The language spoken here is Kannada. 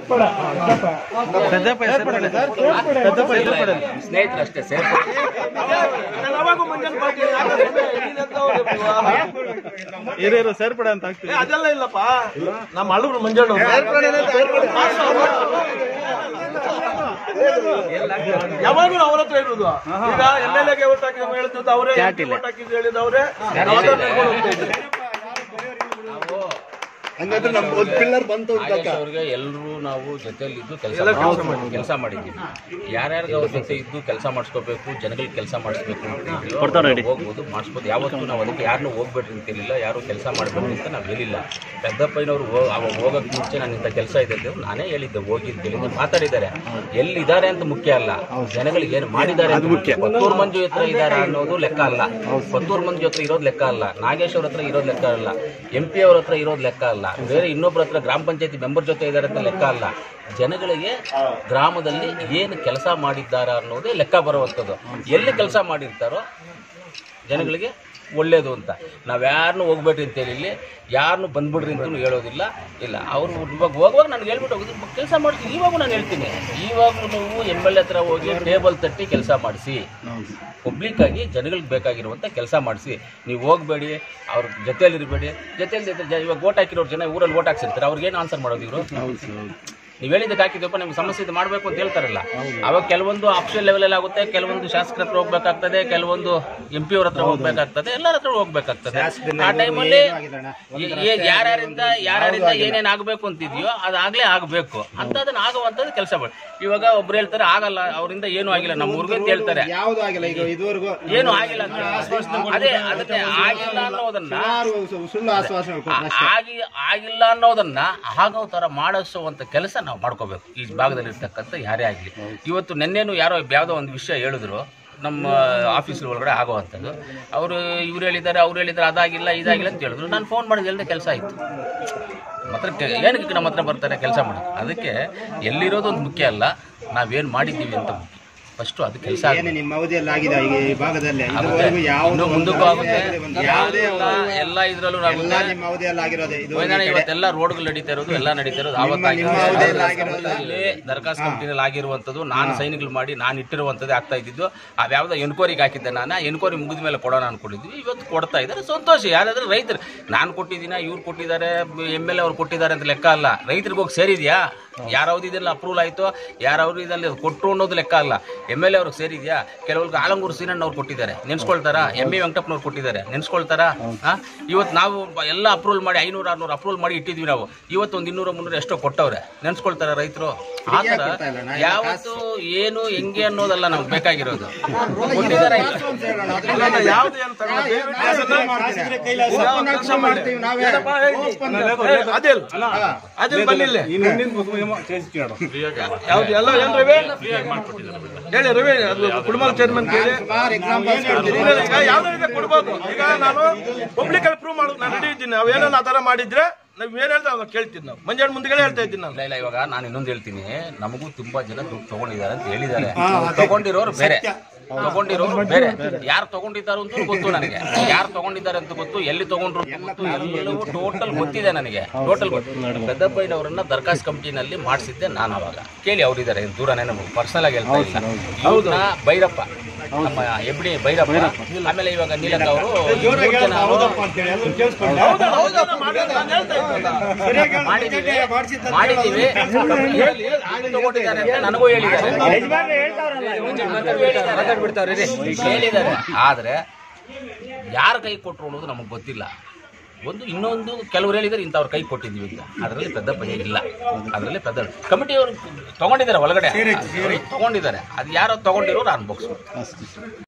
ಸ್ನೇಹಿತರಷ್ಟೇ ಸೇರ್ಪಡೆ ಹಿರಿಯರು ಸೇರ್ಪಡೆ ಅಂತ ಆಗ್ತೀವಿ ಅದೆಲ್ಲ ಇಲ್ಲಪ್ಪ ನಮ್ಮ ಹಳಬ್ರು ಮಂಜಣ್ಣ ಯಾವಾಗಲೂ ಅವ್ರ ಹತ್ರ ಇರೋದು ಈಗ ಎಮ್ ಎಲ್ ಎಗೆ ಓಟ್ ಹಾಕಿದ ಹೇಳ್ತಿದ್ದು ಅವರೇ ಓಟ್ ಹಾಕಿದ್ದು ಹೇಳಿದ ಅವರೇ ಹಂಗಂದ್ರೆ ನಮ್ ಒಂದ್ ಪಿಲ್ಲರ್ ಬಂತು ಅಂತ ನಾಗೇಶ್ ಅವ್ರಿಗೆ ಎಲ್ಲರೂ ನಾವು ಜೊತೆಲಿ ಇದ್ದು ಕೆಲಸ ಕೆಲಸ ಮಾಡಿದ್ದೀವಿ ಯಾರ್ಯಾರಿಗೆ ಅವ್ರ ಜೊತೆ ಇದ್ದು ಕೆಲಸ ಮಾಡಿಸ್ಕೋಬೇಕು ಜನಗಳಿಗೆ ಕೆಲಸ ಮಾಡಿಸ್ಬೇಕು ಅಂತ ಹೇಳಿದ್ರು, ಹೋಗ್ಬೋದು ಮಾಡಿಸ್ಬೋದು ಯಾವತ್ತೂ ನಾವು ಅದಕ್ಕೆ ಯಾರನ್ನೂ ಹೋಗ್ಬೇಡ್ರಿ ಅಂತ ಹೇಳಿಲ್ಲ ಯಾರು ಕೆಲಸ ಮಾಡಬೇಕು ಅಂತ ನಾವು ಹೇಳಿಲ್ಲ ಪೆದ್ದಪ್ಪಯ್ಯನವರು ಹೋ- ಅವಾಗ ಹೋಗಕ್ಕೆ ಮುಂಚೆ ನಾನು ಇಂಥ ಕೆಲಸ ಇದೆ ಅಂತ ನಾನೇ ಹೇಳಿದ್ದೆ ಹೋಗಿ ಅಂತ ಹೇಳಿದ್ದೆ ಮಾತಾಡಿದ್ದಾರೆ ಎಲ್ಲಿದ್ದಾರೆ ಅಂತ ಮುಖ್ಯ ಅಲ್ಲ ಜನಗಳಿಗೆ ಏನು ಮಾಡಿದ್ದಾರೆ ಅಂತ ಮುಖ್ಯ ಪತ್ತೂರು ಮಂಜು ಹತ್ರ ಇದ್ದಾರೆ ಅನ್ನೋದು ಲೆಕ್ಕ ಅಲ್ಲ ಪತ್ತೂರು ಮಂಜು ಹತ್ರ ಇರೋದು ಲೆಕ್ಕ ಅಲ್ಲ ನಾಗೇಶ್ ಅವ್ರ ಹತ್ರ ಇರೋದು ಲೆಕ್ಕ ಅಲ್ಲ ಎಂ ಪಿ ಅವ್ರ ಹತ್ರ ಇರೋದು ಲೆಕ್ಕ ಅಲ್ಲ ಬೇರೆ ಇನ್ನೊಬ್ಬರ ಹತ್ರ ಗ್ರಾಮ ಪಂಚಾಯತಿ ಮೆಂಬರ್ ಜೊತೆ ಇದ್ದಾರೆ ಅಂತ ಲೆಕ್ಕ ಅಲ್ಲ ಜನಗಳಿಗೆ ಗ್ರಾಮದಲ್ಲಿ ಏನು ಕೆಲಸ ಮಾಡಿದ್ದಾರೆ ಅನ್ನೋದೇ ಲೆಕ್ಕ ಬರುವಂಥದ್ದು ಎಲ್ಲಿ ಕೆಲಸ ಮಾಡಿರ್ತಾರೋ ಜನಗಳಿಗೆ ಒಳ್ಳೇದು ಅಂತ ನಾವು ಯಾರನ್ನೂ ಹೋಗ್ಬೇಡ್ರಿ ಅಂತ ಹೇಳಿ ಯಾರನ್ನೂ ಬಂದ್ಬಿಡ್ರಿ ಅಂತಲೂ ಹೇಳೋದಿಲ್ಲ ಇಲ್ಲ ಅವರು ಇವಾಗ ಹೋಗುವಾಗ ನನಗೆ ಹೇಳ್ಬಿಟ್ಟು ಹೋಗಿದ್ದು ಕೆಲಸ ಮಾಡ್ತೀನಿ ಇವಾಗೂ ನಾನು ಹೇಳ್ತೀನಿ ಇವಾಗಲೂ ನೀವು ಎಮ್ ಎಲ್ ಎ ಹತ್ರ ಹೋಗಿ ಟೇಬಲ್ ತಟ್ಟಿ ಕೆಲಸ ಮಾಡಿಸಿ ಪಬ್ಲಿಕ್ಕಾಗಿ ಜನಗಳಿಗೆ ಬೇಕಾಗಿರುವಂಥ ಕೆಲಸ ಮಾಡಿಸಿ ನೀವು ಹೋಗಬೇಡಿ ಅವ್ರ ಜೊತೆಯಲ್ಲಿ ಇರಬೇಡಿ ಜೊತೆಯಲ್ಲಿ ಇದ್ರೆ ಜ- ಇವಾಗ ಓಟ್ ಹಾಕಿರೋರು ಜನ ಊರಲ್ಲಿ ಓಟ್ ಹಾಕ್ಸಿರ್ತಾರೆ ಅವ್ರಿಗೇನು ಆನ್ಸರ್ ಮಾಡೋದು ಇವರು ನೀವು ಹೇಳಿದ್ದಕ್ಕೆ ಹಾಕಿದ್ದಪ್ಪ ನಿಮ್ಗೆ ಸಮಸ್ಯೆ ಇದು ಮಾಡಬೇಕು ಅಂತ ಹೇಳ್ತಾರಲ್ಲ ಅವಾಗ ಕೆಲವೊಂದು ಆಪ್ಷನ್ ಲೆವೆಲಲ್ಲಿ ಆಗುತ್ತೆ ಕೆಲವೊಂದು ಶಾಸಕರ ಹತ್ರ ಹೋಗ್ಬೇಕಾಗ್ತದೆ ಕೆಲವೊಂದು ಎಂ ಪಿ ಅವ್ರ ಹತ್ರ ಹೋಗ್ಬೇಕಾಗ್ತದೆ ಎಲ್ಲರ ಹತ್ರ ಹೋಗ್ಬೇಕಾಗ್ತದೆ ಆ ಟೈಮಲ್ಲಿ ಯಾರ್ಯಾರಿಂದ ಯಾರ್ಯಾರಿಂದ ಏನೇನು ಆಗಬೇಕು ಅಂತಿದೆಯೋ ಅದಾಗಲೇ ಆಗಬೇಕು ಅಂತ ಅದನ್ನ ಆಗುವಂಥದ್ದು ಕೆಲಸ ಮಾಡಿ ಇವಾಗ ಒಬ್ರು ಹೇಳ್ತಾರೆ ಆಗಲ್ಲ ಅವರಿಂದ ಏನೂ ಆಗಿಲ್ಲ ನಮ್ಮ ಊರಿಗೆ ಅಂತ ಹೇಳ್ತಾರೆ ಯಾವ್ದು ಆಗಿಲ್ಲ ಈಗ ಇದುವರೆಗೂ ಏನು ಆಗಿಲ್ಲ ಅಂತ ಅದೇ ಅದಕ್ಕೆ ಆಗಿಲ್ಲ ಅನ್ನೋದನ್ನ ಸುಮಾರು ಸು- ಸುಳ್ಳು ಆಶ್ವಾಸನೆ ಆ- ಆಗಿ ಆಗಿಲ್ಲ ಅನ್ನೋದನ್ನ ಆಗೋ ಥರ ಮಾಡಿಸುವಂಥ ಕೆಲಸ ನಾವು ಮಾಡ್ಕೋಬೇಕು ಈ ಭಾಗದಲ್ಲಿ ಇರ್ತಕ್ಕಂಥ ಯಾರೇ ಆಗಲಿ ಇವತ್ತು ನಿನ್ನೆನು ಯಾರೋ ಯಾವುದೋ ಒಂದು ವಿಷಯ ಹೇಳಿದ್ರು ನಮ್ಮ ಆಫೀಸ್ ಒಳಗಡೆ ಆಗೋವಂಥದ್ದು ಅವರು ಇವ್ರು ಹೇಳಿದ್ದಾರೆ ಅವ್ರು ಹೇಳಿದ್ದಾರೆ ಅದಾಗಿಲ್ಲ ಇದಾಗಿಲ್ಲ ಅಂತ ಹೇಳಿದ್ರು ನಾನು ಫೋನ್ ಮಾಡಿದ ಹೇಳಿದೆ ಕೆಲಸ ಆಯಿತು ಮಾತ್ರ ಏನಕ್ಕೆ ನಮ್ಮ ಹತ್ರ ಬರ್ತಾರೆ ಕೆಲಸ ಮಾಡೋದು ಅದಕ್ಕೆ ಎಲ್ಲಿರೋದು ಒಂದು ಮುಖ್ಯ ಅಲ್ಲ ನಾವೇನು ಮಾಡಿದ್ದೀವಿ ಅಂತ ಮುಖ್ಯ ಫಸ್ಟು ಅದು ಕೆಲಸ ಏನು ನಿಮ್ಮ ಅವಧಿಯಲ್ಲಿ ಆಗಿದೆ ಈಗ ಈ ಭಾಗದಲ್ಲಿ ಆಗುತ್ತೆ ಇದುವರೆಗೂ ಯಾವ ಇನ್ನು ಮುಂದಕ್ಕೂ ಆಗುತ್ತೆ ಯಾವುದೇ ಎಲ್ಲ ಎಲ್ಲ ಇದ್ರಲ್ಲೂ ಎಲ್ಲ ಆಗುತ್ತೆ ನಿಮ್ಮ ಅವಧಿಯಲ್ಲಿ ಆಗಿರೋದೆ ಇದು ವೈದಾನ ಇವತ್ತೆಲ್ಲ ರೋಡ್ಗಳು ನಡೀತಾ ಇರೋದು ಎಲ್ಲ ನಡೀತಾ ಇರೋದು ನಿಮ್ಮ ಅವಧಿಯಲ್ಲಿ ಆಗಿರೋದು. ಆವತ್ತಾಗಿ ದರ್ಖಾಸ್ ಕಂಪ್ನಿನಲ್ಲಿ ಆಗಿರುವಂಥದ್ದು ನಾನು ಸೈನ್ಗಳು ಮಾಡಿ ನಾನು ಇಟ್ಟಿರುವಂಥದ್ದೇ ಆಗ್ತಾ ಇದ್ದಿದ್ದು ಅದ್ಯಾವುದೋ ಎನ್ಕ್ವೈರಿಗೆ ಹಾಕಿದ್ದೆ ನಾನು ಎನ್ಕ್ವೈರಿ ಮುಗಿದ ಮೇಲೆ ಕೊಡೋಣ ಅನ್ಕೊಂಡಿದ್ವಿ ಇವತ್ತು ಕೊಡ್ತಾ ಇದ್ದಾರೆ ಸಂತೋಷ ಯಾರಾದ್ರೂ ರೈತರು ನಾನು ಕೊಟ್ಟಿದ್ದೀನ ಇವ್ರು ಕೊಟ್ಟಿದ್ದಾರೆ ಎಮ್ ಎಲ್ ಎ ಅವ್ರು ಕೊಟ್ಟಿದ್ದಾರೆ ಅಂತ ಲೆಕ್ಕ ಅಲ್ಲ ರೈತರಿಗೆ ಹೋಗಿ ಸೇರಿದ್ಯಾ ಯಾರ ಅವಧಿದಲ್ಲಿ ಅಪ್ರೂವಲ್ ಆಯಿತು ಯಾರ ಅವಧಿದಲ್ಲಿ ಕೊಟ್ಟರು ಅನ್ನೋದು ಲೆಕ್ಕ ಅಲ್ಲ ಎಮ್ ಎಲ್ ಎ ಅವ್ರಿಗೆ ಸೇರಿದ್ಯಾ ಕೆಲವ್ರಿಗೆ ಆಲಂಗೂರು ಸೀನಣ್ಣ ಅವ್ರು ಕೊಟ್ಟಿದ್ದಾರೆ ನೆನ್ಸ್ಕೊಳ್ತಾರಾ ಎಮ್ ಎ ವೆಂಕಟಪ್ಪನವ್ರು ಕೊಟ್ಟಿದ್ದಾರೆ ನೆನ್ಸ್ಕೊಳ್ತಾರಾ ಹಾಂ ಇವತ್ತು ನಾವು ಎಲ್ಲ ಅಪ್ರೂವಲ್ ಮಾಡಿ ಐನೂರು ಆರ್ನೂರು ಅಪ್ರೂವಲ್ ಮಾಡಿ ಇಟ್ಟಿದ್ವಿ ನಾವು ಇವತ್ತು ಒಂದು ಇನ್ನೂರು ಮುನ್ನೂರು ಎಷ್ಟೋ ಕೊಟ್ಟವ್ರೆ ನೆನ್ಸ್ಕೊಳ್ತಾರ ರೈತರು ಆ ಥರ ಕೊಡ್ತಾ ಇಲ್ಲ, ನಾ ಯಾವತ್ತು ಏನು ಹೆಂಗೆ ಅನ್ನೋದಲ್ಲ ನಮ್ಗೆ ಬೇಕಾಗಿರೋದು ಕೊಟ್ಟಿದ್ದಾರೆ ಯಾವ್ದು ಏನು ತಗೊಳ್ಳೋದು? ಓಪನ್ ಆಕ್ಷನ್ ಮಾಡ್ತೀವಿ ನಾವೇ ಓಪನ್ ಏ, ಅದಿಲ್ ಅದಿಲ್ ಬಂದಿಲ್ಲ ಯಾವ್ದು ಎಲ್ಲ ಏನ್ ರವಿ ಹೇಳಿ ರವಿ ಅದು ಕುಟುಂಬ ಚೇರ್ಮನ್ ಕೇಳಿ ಸುಮಾರು ಎಕ್ಸಾಂಪಲ್ಸ್ ಕೊಡ್ತೀರಿ ಈಗ ಯಾವ್ದೋ ಇದೆ ಕೊಡ್ಬೋದು ಈಗ ನಾನು ಪಬ್ಲಿಕ್ ಅಲ್ಲಿ ಪ್ರೂವ್ ಮಾಡೋದು ನಾನು ರೆಡಿ ಇದ್ದೀನಿ ನಾವು ಏನೋ ಆ ತರ ಮಾಡಿದ್ರೆ ನಾವು ಏನ್ ಹೇಳ್ತಾ ನಾವು ಕೇಳ್ತೀವಿ ನಾವು ಮಂಜಾಣ ಮುಂದೆಗಳೇ ಹೇಳ್ತಾ ಇದ್ದೀನಿ ನಾನು ಇಲ್ಲ ಇಲ್ಲ ಇವಾಗ ನಾನು ಇನ್ನೊಂದು ಹೇಳ್ತೀನಿ ನಮಗೂ ತುಂಬಾ ಜನ ದುಡ್ಡು ತಗೊಂಡಿದ್ದಾರೆ ಅಂತ ಹೇಳಿದ್ದಾರೆ ತಗೊಂಡಿರೋರು ಬೇರೆ ತಗೊಂಡಿರೋರು ಬೇರೆ ಯಾರು ತಗೊಂಡಿದ್ದಾರೆ ಅಂತ ಗೊತ್ತು ನನಗೆ ಯಾರು ತಗೊಂಡಿದ್ದಾರೆ ಅಂತ ಗೊತ್ತು ಎಲ್ಲಿ ತಗೊಂಡ್ರು ಅಂತ ಗೊತ್ತು ಎಲ್ಲವೂ ಟೋಟಲ್ ಗೊತ್ತಿದೆ ನನಗೆ ಟೋಟಲ್ ಪೆದ್ದಪ್ಪಯ್ಯನವರನ್ನ ದರ್ಖಾಸ್ ಕಂಪ್ನಿನಲ್ಲಿ ಮಾಡಿಸಿದ್ದೆ ನಾನು ಅವಾಗ ಕೇಳಿ ಅವರಿದ್ದಾರೆ ದೂರನೇ ನಮಗೆ ಪರ್ಸನಲ್ ಆಗಿ ಹೇಳ್ತಾ ಇಲ್ಲ ಇವ್ರನ್ನ ಭೈರಪ್ಪ ನಮ್ಮ ಎಬ್ಡಿ ಭೈರಪ್ಪ ಆಮೇಲೆ ಇವಾಗ ನೀಲಕ್ಕ ಅವರು ಮಾಡಿದ್ದೀವಿ ಮಾಡಿದ್ದೀವಿ ತಗೊಂಡಿದ್ದಾರೆ ಅಂತ ನನಗೂ ಹೇಳಿದ್ದಾರೆ ಹೇಳಿದ್ದಾರೆ ಆದ್ರೆ ಯಾರ ಕೈ ಕೊಟ್ಟರು ಅನ್ನೋದು ನಮಗೆ ಗೊತ್ತಿಲ್ಲ ಒಂದು ಇನ್ನೊಂದು ಕೆಲವರು ಹೇಳಿದ್ದಾರೆ ಇಂಥವ್ರ ಕೈ ಕೊಟ್ಟಿದ್ದೀವಿ ಅಂತ ಅದರಲ್ಲಿ ಪೆದ್ದ ಪಯ್ಯ ಇಲ್ಲ ಅದರಲ್ಲಿ ಪೆದ್ದ ಕಮಿಟಿಯವರು ತಗೊಂಡಿದ್ದಾರೆ ಒಳಗಡೆ ತಗೊಂಡಿದ್ದಾರೆ ಅದು ಯಾರೋ ತಗೊಂಡಿರೋರು ಅನ್ಬೋಕ್ಸ್